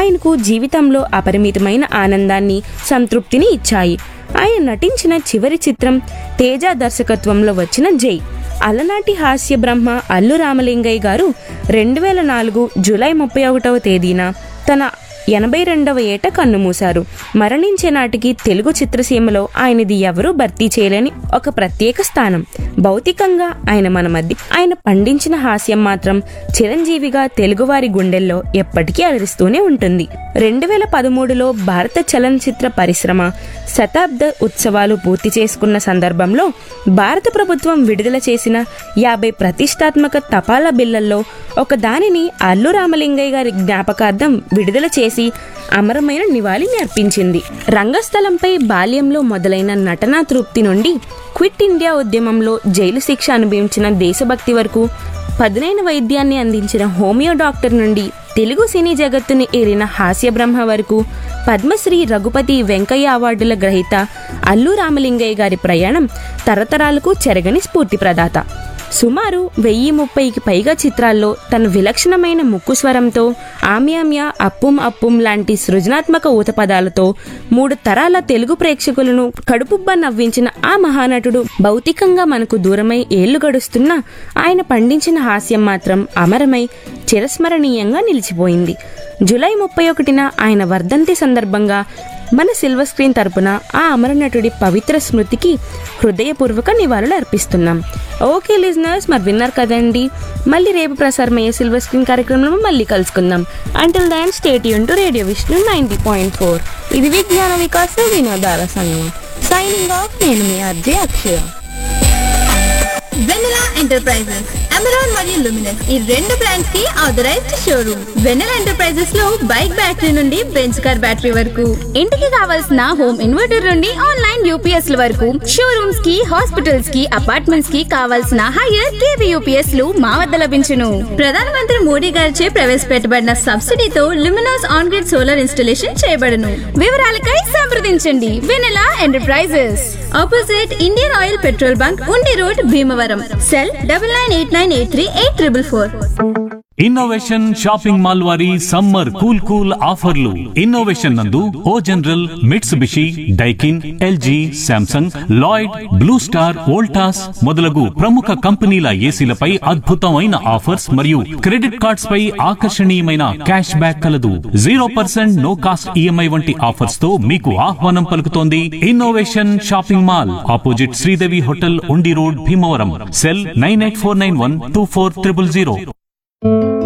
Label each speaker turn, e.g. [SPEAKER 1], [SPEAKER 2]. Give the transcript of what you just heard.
[SPEAKER 1] ఆయనకు జీవితంలో అపరిమితమైన ఆనందాన్ని సంతృప్తిని ఇచ్చాయి ఆయన నటించిన చివరి చిత్రం తేజ దర్శకత్వంలో వచ్చిన జై అలనాటి హాస్య బ్రహ్మ అల్లు రామలింగయ్య గారు రెండు వేల నాలుగు జూలై ముప్పై ఒకటవ తేదీన తన ఎనభై రెండవ ఏట కన్నుమూశారు మరణించే నాటికి తెలుగు చిత్రసీమలో ఆయనది ఎవరూ భర్తీ చేయలేని ఒక ప్రత్యేక స్థానం భౌతికంగా ఆయన మన మధ్య ఆయన పండించిన హాస్యం మాత్రం చిరంజీవిగా తెలుగువారి గుండెల్లో ఎప్పటికీ అలరిస్తూనే ఉంటుంది రెండు వేల పదమూడులో భారత చలనచిత్ర పరిశ్రమ శతాబ్ద ఉత్సవాలు పూర్తి చేసుకున్న సందర్భంలో భారత ప్రభుత్వం విడుదల చేసిన యాభై ప్రతిష్టాత్మక తపాలా బిళ్లల్లో ఒక దానిని అల్లు రామలింగయ్య గారి జ్ఞాపకార్థం విడుదల చేసి అమరమైన నివాళిని అర్పించింది రంగస్థలంపై బాల్యంలో మొదలైన నటనా తృప్తి నుండి క్విట్ ఇండియా ఉద్యమంలో జైలు శిక్ష అనుభవించిన దేశభక్తి వరకు పదునైన వైద్యాన్ని అందించిన హోమియో డాక్టర్ నుండి తెలుగు సినీ జగత్తుని ఏలిన హాస్య బ్రహ్మ వరకు పద్మశ్రీ రఘుపతి వెంకయ్య అవార్డుల గ్రహీత అల్లు రామలింగయ్య గారి ప్రయాణం తరతరాలకు చెరగని స్ఫూర్తి ప్రదాత సుమారు వెయ్యి ముప్పైకి పైగా చిత్రాల్లో తన విలక్షణమైన ముక్కు స్వరంతో ఆమ్యామ్య అప్పుం అప్పుం లాంటి సృజనాత్మక ఊతపదాలతో మూడు తరాల తెలుగు ప్రేక్షకులను కడుపుబ్బ నవ్వించిన ఆ మహానటుడు భౌతికంగా మనకు దూరమై ఏళ్లు గడుస్తున్నా ఆయన పండించిన హాస్యం మాత్రం అమరమై చిరస్మరణీయంగా నిలిచిపోయింది జూలై ముప్పై ఒకటిన ఆయన వర్ధంతి సందర్భంగా మన సిల్వర్ స్క్రీన్ తరపున ఆ అమరనటుడి పవిత్ర స్మృతికి హృదయపూర్వక నివాళులు అర్పిస్తున్నాం ఓకే లిజనర్స్ మరి విన్నారు కదండి మళ్ళీ రేపు ప్రసారమయ్యే సిల్వర్ స్క్రీన్ కార్యక్రమంలో మళ్ళీ కలుసుకుందాం అంటిల్ దాన్ స్టేట్ యూన్ to radio Vishnu ninety point four ఇది విజ్ఞాన వికాస వినోదాల సంఘం సైనింగ్ ఆఫ్ నేను మీ RJ Akshaya
[SPEAKER 2] Vennela enterprises Amaron మరియు లుమినస్ ఈ రెండు బ్రాండ్స్ కి ఆథరైజ్డ్ షోరూమ్ వెన్నెలా ఎంటర్ప్రైజెస్ లో బైక్ బ్యాటరీ నుండి బెంచ్ కార్ బ్యాటరీ వరకు ఇంటికి కావాల్సిన హోమ్ ఇన్వర్టర్ నుండి ఆన్లైన్ యూపీఎస్ ల వరకు షోరూమ్స్ కి హాస్పిటల్స్ కి అపార్ట్మెంట్స్ కి కావాల్సిన హైయర్ కేవీ యూపీఎస్ లు మా వద్ద లభించును ప్రధానమంత్రి మోడీ గారిచే ప్రవేశపెట్టబడిన సబ్సిడీతో Luminous on grid solar installation చేయబడును వివరాలకై సంప్రదించండి Vennela enterprises opposite Indian oil petrol bunk Undi road Bhimavaram cell double nine eight nine eight three eight triple four
[SPEAKER 3] innovation shopping mall వారి సమ్మర్ కూల్ కూల్ ఆఫర్లు ఇన్నోవేషన్ నందు O General Mitsubishi Daikin LG Samsung Lloyd Blue Star Voltas మొదలగు ప్రముఖ కంపెనీల ఏసీలపై అద్భుతమైన offers మరియు credit cards పై ఆకర్షణీయమైన క్యాష్ బ్యాక్ కలదు zero percent no cost EMI వంటి ఆఫర్స్ తో మీకు ఆహ్వానం పలుకుతోంది innovation shopping mall opposite Sridevi hotel Undi road Bhimavaram cell nine eight four nine one two four triple zero